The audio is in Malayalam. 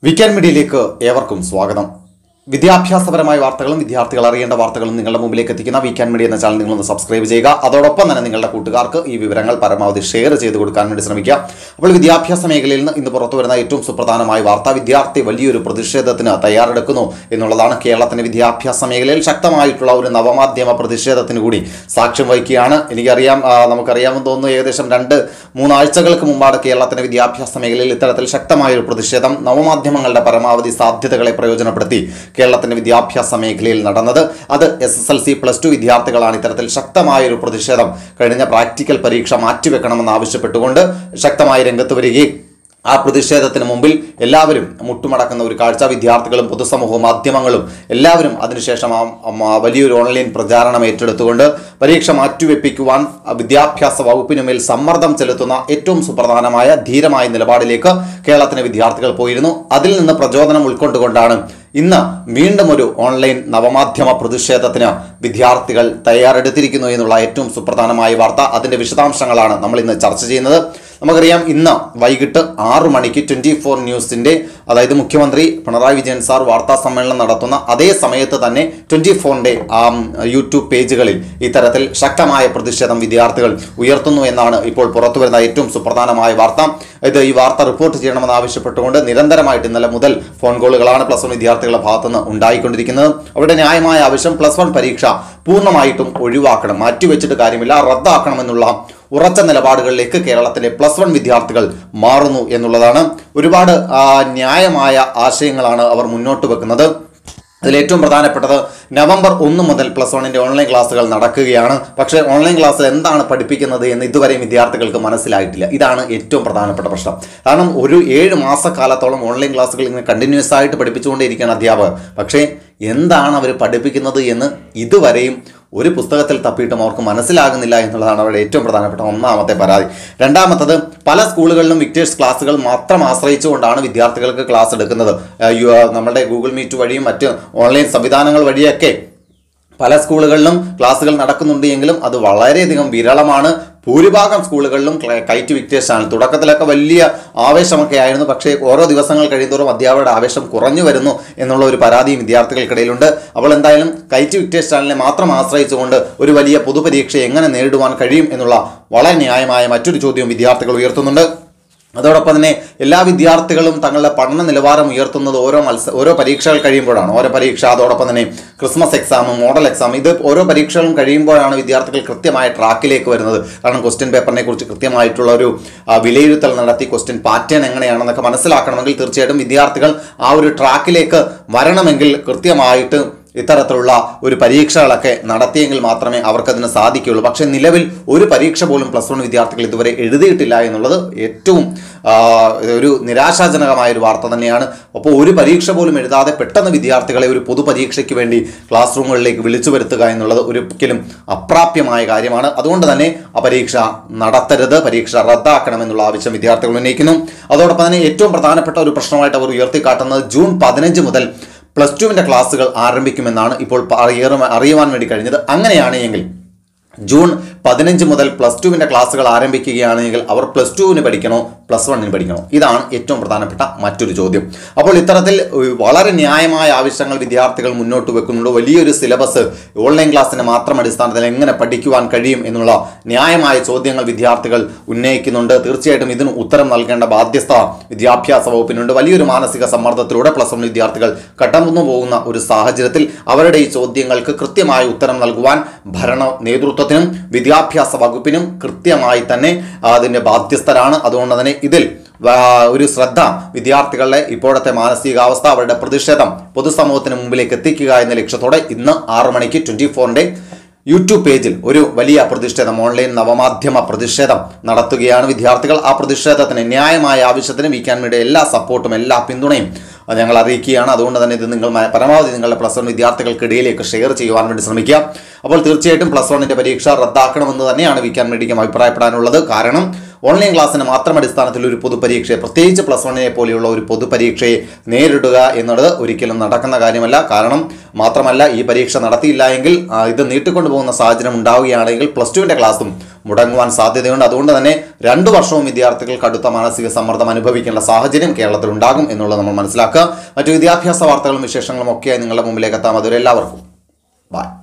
വീക്കെൻഡ് മീഡിയയിലേക്ക് ഏവർക്കും സ്വാഗതം വിദ്യാഭ്യാസപരമായ വാർത്തകളും വിദ്യാർത്ഥികൾ അറിയേണ്ട വാർത്തകളും നിങ്ങളുടെ മുമ്പിലേക്ക് എത്തിക്കുന്ന വീക്കെൻഡ് മീഡിയ എന്ന ചാനൽ നിങ്ങളൊന്ന് സബ്സ്ക്രൈബ് ചെയ്യുക അതോടൊപ്പം തന്നെ നിങ്ങളുടെ കൂട്ടുകാർക്ക് ഈ വിവരങ്ങൾ പരമാവധി ഷെയർ ചെയ്ത് കൊടുക്കാൻ വേണ്ടി ശ്രമിക്കുക അപ്പോൾ വിദ്യാഭ്യാസ മേഖലയിൽ നിന്ന് ഇന്ന് പുറത്തു വരുന്ന ഏറ്റവും സുപ്രധാനമായ വാർത്ത വിദ്യാർത്ഥി വലിയൊരു പ്രതിഷേധത്തിന് തയ്യാറെടുക്കുന്നു എന്നുള്ളതാണ് കേരളത്തിന്റെ വിദ്യാഭ്യാസ മേഖലയിൽ ശക്തമായിട്ടുള്ള ഒരു നവമാധ്യമ പ്രതിഷേധത്തിന് കൂടി സാക്ഷ്യം വഹിക്കുകയാണ് എനിക്കറിയാം ആ, നമുക്കറിയാമെന്ന് തോന്നുന്നു ഏകദേശം രണ്ട് മൂന്നാഴ്ചകൾക്ക് മുമ്പാണ് കേരളത്തിന്റെ വിദ്യാഭ്യാസ മേഖലയിൽ ഇത്തരത്തിൽ ശക്തമായ ഒരു പ്രതിഷേധം നവമാധ്യമങ്ങളുടെ പരമാവധി സാധ്യതകളെ പ്രയോജനപ്പെടുത്തി കേരളത്തിന്റെ വിദ്യാഭ്യാസ മേഖലയിൽ നടന്നത് അത് S S L C plus two വിദ്യാർത്ഥികളാണ് ഇത്തരത്തിൽ ശക്തമായ ഒരു പ്രതിഷേധം കഴിഞ്ഞ പ്രാക്ടിക്കൽ പരീക്ഷ മാറ്റിവെക്കണമെന്ന് ആവശ്യപ്പെട്ടുകൊണ്ട് ശക്തമായി രംഗത്ത് വരികയും ആ പ്രതിഷേധത്തിന് മുമ്പിൽ എല്ലാവരും മുട്ടുമടക്കുന്ന ഒരു കാഴ്ച വിദ്യാർത്ഥികളും പൊതുസമൂഹവും മാധ്യമങ്ങളും എല്ലാവരും അതിനുശേഷം ആ ആ വലിയൊരു ഓൺലൈൻ പ്രചാരണം ഏറ്റെടുത്തുകൊണ്ട് പരീക്ഷ മാറ്റിവെപ്പിക്കുവാൻ ആ വിദ്യാഭ്യാസ വകുപ്പിനുമേൽ സമ്മർദ്ദം ചെലുത്തുന്ന ഏറ്റവും സുപ്രധാനമായ ധീരമായ നിലപാടിലേക്ക് കേരളത്തിലെ വിദ്യാർത്ഥികൾ പോയിരുന്നു അതിൽ നിന്ന് പ്രചോദനം ഉൾക്കൊണ്ടുകൊണ്ടാണ് ഇന്ന് വീണ്ടും ഒരു ഓൺലൈൻ നവമാധ്യമ പ്രതിഷേധത്തിന് വിദ്യാർത്ഥികൾ തയ്യാറെടുത്തിരിക്കുന്നു എന്നുള്ള ഏറ്റവും സുപ്രധാനമായ വാർത്ത അതിന്റെ വിശദാംശങ്ങളാണ് നമ്മൾ ഇന്ന് ചർച്ച ചെയ്യുന്നത് നമുക്കറിയാം ഇന്ന് വൈകിട്ട് ആറു മണിക്ക് ട്വന്റി ഫോർ ന്യൂസിന്റെ അതായത് മുഖ്യമന്ത്രി പിണറായി വിജയൻ സാർ വാർത്താ സമ്മേളനം നടത്തുന്ന അതേ സമയത്ത് തന്നെ ട്വന്റി ഫോറിന്റെ യൂട്യൂബ് പേജുകളിൽ ഇത്തരത്തിൽ ശക്തമായ പ്രതിഷേധം വിദ്യാർത്ഥികൾ ഉയർത്തുന്നു എന്നാണ് ഇപ്പോൾ പുറത്തുവരുന്ന ഏറ്റവും സുപ്രധാനമായ വാർത്ത ഇത് ഈ വാർത്ത റിപ്പോർട്ട് ചെയ്യണമെന്ന് ആവശ്യപ്പെട്ടുകൊണ്ട് നിരന്തരമായിട്ട് ഇന്നലെ മുതൽ ഫോൺ കോളുകളാണ് പ്ലസ് വൺ വിദ്യാർത്ഥികളുടെ ഭാഗത്തുനിന്ന് ഉണ്ടായിക്കൊണ്ടിരിക്കുന്നത് അവരുടെ ന്യായമായ ആവശ്യം പ്ലസ് വൺ പരീക്ഷ പൂർണ്ണമായിട്ടും ഒഴിവാക്കണം മാറ്റിവെച്ചിട്ട് കാര്യമില്ല റദ്ദാക്കണമെന്നുള്ള ഉറച്ച നിലപാടുകളിലേക്ക് കേരളത്തിലെ പ്ലസ് വൺ വിദ്യാർത്ഥികൾ മാറുന്നു എന്നുള്ളതാണ് ഒരുപാട് ആ, ന്യായമായ ആശയങ്ങളാണ് അവർ മുന്നോട്ട് വെക്കുന്നത് അതിൽ ഏറ്റവും പ്രധാനപ്പെട്ടത് നവംബർ ഒന്ന് മുതൽ പ്ലസ് വണ്ണിൻ്റെ ഓൺലൈൻ ക്ലാസ്സുകൾ നടക്കുകയാണ് പക്ഷേ ഓൺലൈൻ ക്ലാസ്സിൽ എന്താണ് പഠിപ്പിക്കുന്നത് എന്ന് ഇതുവരെയും വിദ്യാർത്ഥികൾക്ക് മനസ്സിലായിട്ടില്ല ഇതാണ് ഏറ്റവും പ്രധാനപ്പെട്ട പ്രശ്നം കാരണം ഒരു ഏഴ് മാസക്കാലത്തോളം ഓൺലൈൻ ക്ലാസ്സുകൾ ഇങ്ങനെ കണ്ടിന്യൂസ് ആയിട്ട് പഠിപ്പിച്ചുകൊണ്ടിരിക്കുകയാണ് അധ്യാപകർ പക്ഷേ എന്താണ് അവർ പഠിപ്പിക്കുന്നത് എന്ന് ഇതുവരെയും ഒരു പുസ്തകത്തിൽ തപ്പിയിട്ടും അവർക്ക് മനസ്സിലാകുന്നില്ല എന്നുള്ളതാണ് അവരുടെ ഏറ്റവും പ്രധാനപ്പെട്ട ഒന്നാമത്തെ പരാതി രണ്ടാമത്തത് പല സ്കൂളുകളിലും വിക്ടേഴ്സ് ക്ലാസ്സുകൾ മാത്രം ആശ്രയിച്ചുകൊണ്ടാണ് വിദ്യാർത്ഥികൾക്ക് ക്ലാസ് എടുക്കുന്നത് ആ, യു- ആ, നമ്മുടെ ഗൂഗിൾ മീറ്റ് വഴിയും മറ്റ് ഓൺലൈൻ സംവിധാനങ്ങൾ വഴിയൊക്കെ പല സ്കൂളുകളിലും ക്ലാസ്സുകൾ നടക്കുന്നുണ്ട് എങ്കിലും അത് വളരെയധികം വിരളമാണ് ഭൂരിഭാഗം സ്കൂളുകളിലും ക്ല- കൈറ്റ് വിക്ടേഴ്സ് ആണ് തുടക്കത്തിലൊക്കെ വലിയ ആവേശമൊക്കെ ആയിരുന്നു പക്ഷേ ഓരോ ദിവസങ്ങൾ കഴിയുന്തോറും അധ്യാപകരുടെ ആവേശം കുറഞ്ഞു വരുന്നു എന്നുള്ള ഒരു പരാതിയും വിദ്യാർത്ഥികൾക്കിടയിലുണ്ട് അപ്പോൾ എന്തായാലും കൈറ്റ് വിക്ടേഴ്സ് ചാനലിനെ മാത്രം ആശ്രയിച്ചുകൊണ്ട് ഒരു വലിയ പൊതുപരീക്ഷ എങ്ങനെ നേരിടുവാൻ കഴിയും എന്നുള്ള വളരെ ന്യായമായ മറ്റൊരു ചോദ്യവും വിദ്യാർത്ഥികൾ ഉയർത്തുന്നുണ്ട് അതോടൊപ്പം തന്നെ എല്ലാ വിദ്യാർത്ഥികളും തങ്ങളുടെ പഠന നിലവാരം ഉയർത്തുന്നത് ഓരോ മത്സ ഓരോ പരീക്ഷകൾ കഴിയുമ്പോഴാണ് ഓരോ പരീക്ഷ അതോടൊപ്പം തന്നെ ക്രിസ്മസ് എക്സാം മോഡൽ എക്സാം ഇത് ഓരോ പരീക്ഷകളും കഴിയുമ്പോഴാണ് വിദ്യാർത്ഥികൾ കൃത്യമായ ട്രാക്കിലേക്ക് വരുന്നത് കാരണം ക്വസ്റ്റ്യൻ പേപ്പറിനെ കുറിച്ച് കൃത്യമായിട്ടുള്ള ഒരു ആ, വിലയിരുത്തൽ നടത്തി ക്വസ്റ്റ്യൻ പാറ്റേൺ എങ്ങനെയാണെന്നൊക്കെ മനസ്സിലാക്കണമെങ്കിൽ തീർച്ചയായിട്ടും വിദ്യാർത്ഥികൾ ആ ഒരു ട്രാക്കിലേക്ക് വരണമെങ്കിൽ കൃത്യമായിട്ട് ഇത്തരത്തിലുള്ള ഒരു പരീക്ഷകളൊക്കെ നടത്തിയെങ്കിൽ മാത്രമേ അവർക്കതിന് സാധിക്കുകയുള്ളൂ പക്ഷേ നിലവിൽ ഒരു പരീക്ഷ പോലും പ്ലസ് വൺ വിദ്യാർത്ഥികൾ ഇതുവരെ എഴുതിയിട്ടില്ല എന്നുള്ളത് ഏറ്റവും ആ, ഒരു നിരാശാജനകമായ ഒരു വാർത്ത തന്നെയാണ് അപ്പോൾ ഒരു പരീക്ഷ പോലും എഴുതാതെ പെട്ടെന്ന് വിദ്യാർത്ഥികളെ ഒരു പൊതുപരീക്ഷയ്ക്ക് വേണ്ടി ക്ലാസ് റൂമുകളിലേക്ക് വിളിച്ചു വരുത്തുക എന്നുള്ളത് ഒരിക്കലും അപ്രാപ്യമായ കാര്യമാണ് അതുകൊണ്ട് തന്നെ ആ പരീക്ഷ നടത്തരുത് പരീക്ഷ റദ്ദാക്കണമെന്നുള്ള ആവശ്യം വിദ്യാർത്ഥികൾ ഉന്നയിക്കുന്നു അതോടൊപ്പം തന്നെ ഏറ്റവും പ്രധാനപ്പെട്ട ഒരു പ്രശ്നമായിട്ട് അവർ ഉയർത്തിക്കാട്ടുന്നത് ജൂൺ പതിനഞ്ച് മുതൽ പ്ലസ് ടുവിൻ്റെ ക്ലാസ്സുകൾ ആരംഭിക്കുമെന്നാണ് ഇപ്പോൾ പ- അറിയ- അറിയുവാൻ വേണ്ടി കഴിഞ്ഞത് അങ്ങനെയാണ് എങ്കിൽ ജൂൺ പതിനഞ്ച് മുതൽ പ്ലസ് ടുവിൻ്റെ ക്ലാസ്സുകൾ ആരംഭിക്കുകയാണെങ്കിൽ അവർ പ്ലസ് ടുവിന് പഠിക്കണോ പ്ലസ് വണ്ണിന് പഠിക്കണോ ഇതാണ് ഏറ്റവും പ്രധാനപ്പെട്ട മറ്റൊരു ചോദ്യം അപ്പോൾ ഇത്തരത്തിൽ ഏഹ്, വളരെ ന്യായമായ ആവശ്യങ്ങൾ വിദ്യാർത്ഥികൾ മുന്നോട്ട് വെക്കുന്നുണ്ട് വലിയൊരു സിലബസ് ഓൺലൈൻ ക്ലാസ്സിൻ്റെ മാത്രം അടിസ്ഥാനത്തിൽ എങ്ങനെ പഠിക്കുവാൻ കഴിയും എന്നുള്ള ന്യായമായ ചോദ്യങ്ങൾ വിദ്യാർത്ഥികൾ ഉന്നയിക്കുന്നുണ്ട് തീർച്ചയായിട്ടും ഇതിന് ഉത്തരം നൽകേണ്ട ബാധ്യസ്ഥ വിദ്യാഭ്യാസ വകുപ്പിനുണ്ട് വലിയൊരു മാനസിക സമ്മർദ്ദത്തിലൂടെ പ്ലസ് വൺ വിദ്യാർത്ഥികൾ കടന്നു പോകുന്ന ഒരു സാഹചര്യത്തിൽ അവരുടെ ഈ ചോദ്യങ്ങൾക്ക് കൃത്യമായ ഉത്തരം നൽകുവാൻ ഭരണ നേതൃത്വത്തിനും വിദ്യാഭ്യാസ വകുപ്പിനും കൃത്യമായി തന്നെ അതിൻ്റെ ബാധ്യസ്ഥരാണ് അതുകൊണ്ട് തന്നെ ഇതിൽ വ- ഒരു ശ്രദ്ധ വിദ്യാർത്ഥികളുടെ ഇപ്പോഴത്തെ മാനസികാവസ്ഥ അവരുടെ പ്രതിഷേധം പൊതുസമൂഹത്തിന് മുമ്പിലേക്ക് എത്തിക്കുക എന്ന ലക്ഷ്യത്തോടെ ഇന്ന് ആറു മണിക്ക് ട്വൻറ്റി ഫോറിൻ്റെ യൂട്യൂബ് പേജിൽ ഒരു വലിയ പ്രതിഷേധം ഓൺലൈൻ നവമാധ്യമ പ്രതിഷേധം നടത്തുകയാണ് വിദ്യാർത്ഥികൾ ആ പ്രതിഷേധത്തിന് ന്യായമായ ആവശ്യത്തിന് വീക്കാൻ മീഡിയ എല്ലാ സപ്പോർട്ടും എല്ലാ പിന്തുണയും അത് ഞങ്ങൾ അറിയിക്കുകയാണ് അതുകൊണ്ട് തന്നെ ഇത് നിങ്ങൾ മ- പരമാവധി നിങ്ങളുടെ പ്ലസ് വൺ വിദ്യാർത്ഥികൾക്കിടയിലേക്ക് ഷെയർ ചെയ്യുവാൻ വേണ്ടി ശ്രമിക്കുക അപ്പോൾ തീർച്ചയായിട്ടും പ്ലസ് വണ്ണിൻ്റെ പരീക്ഷ റദ്ദാക്കണമെന്ന് തന്നെയാണ് വീക്കാൻ മീഡിയയ്ക്കും അഭിപ്രായപ്പെടാനുള്ളത് കാരണം ഓൺലൈൻ ക്ലാസ്സിന് മാത്രം അടിസ്ഥാനത്തിൽ ഒരു പൊതുപരീക്ഷയെ പ്രത്യേകിച്ച് പ്ലസ് വണ്ണിനെ പോലെയുള്ള ഒരു പൊതുപരീക്ഷയെ നേരിടുക എന്നത് ഒരിക്കലും നടക്കുന്ന കാര്യമല്ല കാരണം മാത്രമല്ല ഈ പരീക്ഷ നടത്തിയില്ല എങ്കിൽ ആ, ഇത് നീട്ടിക്കൊണ്ടു പോകുന്ന സാഹചര്യം ഉണ്ടാവുകയാണെങ്കിൽ പ്ലസ് ടുവിൻ്റെ ക്ലാസ്സും മുടങ്ങുവാൻ സാധ്യതയുണ്ട് അതുകൊണ്ട് തന്നെ രണ്ടു വർഷവും വിദ്യാർത്ഥികൾ കടുത്ത മാനസിക സമ്മർദ്ദം അനുഭവിക്കേണ്ട സാഹചര്യം കേരളത്തിൽ ഉണ്ടാകും എന്നുള്ളത് നമ്മൾ മനസ്സിലാക്കുക മറ്റു വിദ്യാഭ്യാസ വാർത്തകളും വിശേഷങ്ങളും ഒക്കെയായി നിങ്ങളുടെ മുമ്പിലേക്ക് എത്താം അതുവരെ എല്ലാവർക്കും ബൈ